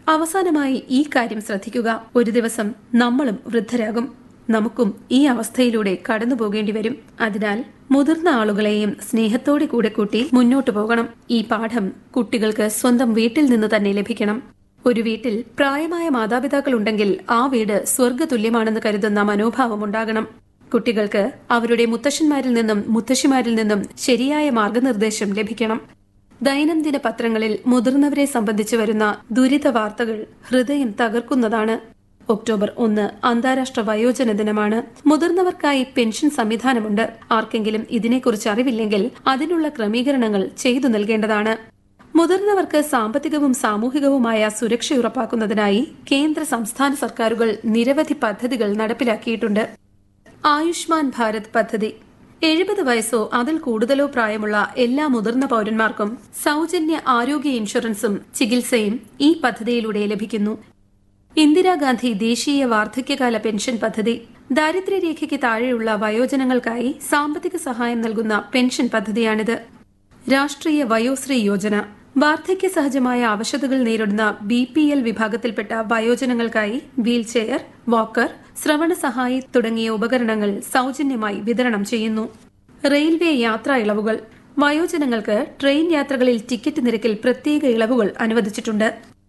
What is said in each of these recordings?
അവസാനമായി ഈ കാര്യം ശ്രദ്ധിക്കുക ഒരു ദിവസം നമ്മളും വൃദ്ധരാകും നമുക്കും ഈ അവസ്ഥയിലൂടെ കടന്നു പോകേണ്ടി വരും അതിനാൽ മുതിർന്ന ആളുകളെയും സ്നേഹത്തോടെ കൂടെ കൂട്ടി മുന്നോട്ടു പോകണം ഈ പാഠം കുട്ടികൾക്ക് സ്വന്തം വീട്ടിൽ നിന്ന് തന്നെ ലഭിക്കണം ഒരു വീട്ടിൽ പ്രായമായ മാതാപിതാക്കൾ ഉണ്ടെങ്കിൽ ആ വീട് സ്വർഗതുല്യമാണെന്ന് കരുതുന്ന മനോഭാവം ഉണ്ടാകണം കുട്ടികൾക്ക് അവരുടെ മുത്തശ്ശന്മാരിൽ നിന്നും മുത്തശ്ശിമാരിൽ നിന്നും ശരിയായ മാർഗനിർദ്ദേശം ലഭിക്കണം ദൈനംദിന പത്രങ്ങളിൽ മുതിർന്നവരെ സംബന്ധിച്ച് വരുന്ന ദുരിത വാർത്തകൾ ഹൃദയം തകർക്കുന്നതാണ് ഒക്ടോബർ ഒന്ന് അന്താരാഷ്ട്ര വയോജന ദിനമാണ് മുതിർന്നവർക്കായി പെൻഷൻ സംവിധാനമുണ്ട് ആർക്കെങ്കിലും ഇതിനെക്കുറിച്ച് അറിവില്ലെങ്കിൽ അതിനുള്ള ക്രമീകരണങ്ങൾ ചെയ്തു നൽകേണ്ടതാണ് മുതിർന്നവർക്ക് സാമ്പത്തികവും സാമൂഹികവുമായ സുരക്ഷ ഉറപ്പാക്കുന്നതിനായി കേന്ദ്ര സംസ്ഥാന സർക്കാരുകൾ നിരവധി പദ്ധതികൾ നടപ്പിലാക്കിയിട്ടുണ്ട് ആയുഷ്മാൻ ഭാരത് പദ്ധതി എഴുപത് വയസ്സോ അതിൽ കൂടുതലോ പ്രായമുള്ള എല്ലാ മുതിർന്ന പൌരന്മാർക്കും സൗജന്യ ആരോഗ്യ ഇൻഷുറൻസും ചികിത്സയും ഈ പദ്ധതിയിലൂടെ ലഭിക്കുന്നു ഇന്ദിരാഗാന്ധി ദേശീയ വാർദ്ധക്യകാല പെൻഷൻ പദ്ധതി ദാരിദ്ര്യരേഖയ്ക്ക് താഴെയുള്ള വയോജനങ്ങൾക്കായി സാമ്പത്തിക സഹായം നൽകുന്ന പെൻഷൻ പദ്ധതിയാണിത് രാഷ്ട്രീയ വയോശ്രീ യോജന വാർദ്ധക്യ സഹജമായ അവശതകൾ നേരിടുന്ന ബി പി എൽ വിഭാഗത്തിൽപ്പെട്ട വയോജനങ്ങൾക്കായി വീൽചെയർ വാക്കർ ശ്രവണ സഹായി തുടങ്ങിയ ഉപകരണങ്ങൾ സൗജന്യമായി വിതരണം ചെയ്യുന്നു റെയിൽവേ യാത്രാ ഇളവുകൾ വയോജനങ്ങൾക്ക് ട്രെയിൻ യാത്രകളിൽ ടിക്കറ്റ് നിരക്കിൽ പ്രത്യേക ഇളവുകൾ അനുവദിച്ചിട്ടുണ്ട്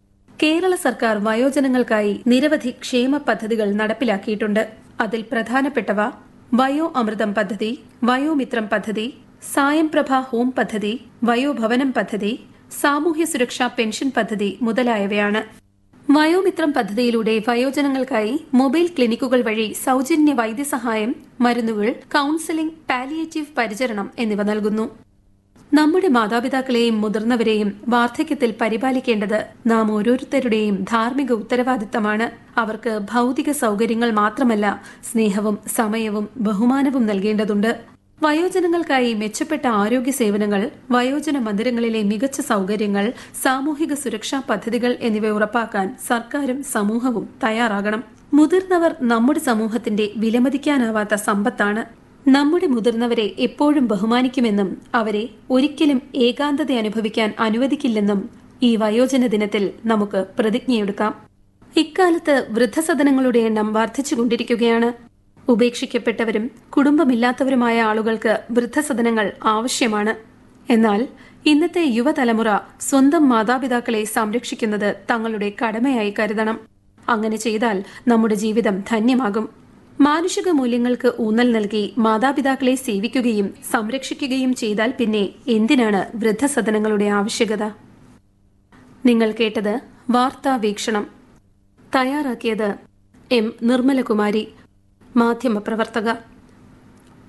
കേരള സർക്കാർ വയോജനങ്ങൾക്കായി നിരവധി ക്ഷേമ പദ്ധതികൾ നടപ്പിലാക്കിയിട്ടുണ്ട് അതിൽ പ്രധാനപ്പെട്ടവ വയോ അമൃതം പദ്ധതി വയോമിത്രം പദ്ധതി സായംപ്രഭ ഹോം പദ്ധതി വയോഭവനം പദ്ധതി സാമൂഹ്യ സുരക്ഷാ പെൻഷൻ പദ്ധതി മുതലായവയാണ് വയോമിത്രം പദ്ധതിയിലൂടെ വയോജനങ്ങൾക്കായി മൊബൈൽ ക്ലിനിക്കുകൾ വഴി സൗജന്യ വൈദ്യസഹായം മരുന്നുകൾ കൌൺസിലിംഗ് പാലിയേറ്റീവ് പരിചരണം എന്നിവ നൽകുന്നു നമ്മുടെ മാതാപിതാക്കളെയും മുതിർന്നവരെയും വാർദ്ധക്യത്തിൽ പരിപാലിക്കേണ്ടത് നാം ഓരോരുത്തരുടെയും ധാർമ്മിക ഉത്തരവാദിത്തമാണ് അവർക്ക് ഭൗതിക സൗകര്യങ്ങൾ മാത്രമല്ല സ്നേഹവും സമയവും ബഹുമാനവും നൽകേണ്ടതുണ്ട് വയോജനങ്ങൾക്കായി മെച്ചപ്പെട്ട ആരോഗ്യ സേവനങ്ങൾ വയോജന മന്ദിരങ്ങളിലെ മികച്ച സൗകര്യങ്ങൾ സാമൂഹിക സുരക്ഷാ പദ്ധതികൾ എന്നിവ ഉറപ്പാക്കാൻ സർക്കാരും സമൂഹവും തയ്യാറാകണം മുതിർന്നവർ നമ്മുടെ സമൂഹത്തിന്റെ വിലമതിക്കാനാവാത്ത സമ്പത്താണ് നമ്മുടെ മുതിർന്നവരെ എപ്പോഴും ബഹുമാനിക്കുമെന്നും അവരെ ഒരിക്കലും ഏകാന്തത അനുഭവിക്കാൻ അനുവദിക്കില്ലെന്നും ഈ വയോജന ദിനത്തിൽ നമുക്ക് പ്രതിജ്ഞയെടുക്കാം ഇക്കാലത്ത് വൃദ്ധസദനങ്ങളുടെ എണ്ണം വർദ്ധിച്ചുകൊണ്ടിരിക്കുകയാണ് ഉപേക്ഷിക്കപ്പെട്ടവരും കുടുംബമില്ലാത്തവരുമായ ആളുകൾക്ക് വൃദ്ധസദനങ്ങൾ ആവശ്യമാണ് എന്നാൽ ഇന്നത്തെ യുവതലമുറ സ്വന്തം മാതാപിതാക്കളെ സംരക്ഷിക്കുന്നത് തങ്ങളുടെ കടമയായി കരുതണം അങ്ങനെ ചെയ്താൽ നമ്മുടെ ജീവിതം ധന്യമാകും മാനുഷിക മൂല്യങ്ങൾക്ക് ഊന്നൽ നൽകി മാതാപിതാക്കളെ സേവിക്കുകയും സംരക്ഷിക്കുകയും ചെയ്താൽ പിന്നെ എന്തിനാണ് വൃദ്ധസദനങ്ങളുടെ ആവശ്യകത നിങ്ങൾ കേട്ടത് വാർത്താ വീക്ഷണം തയ്യാറാക്കിയത് എം നിർമ്മലകുമാരി മാധ്യമപ്രവർത്തക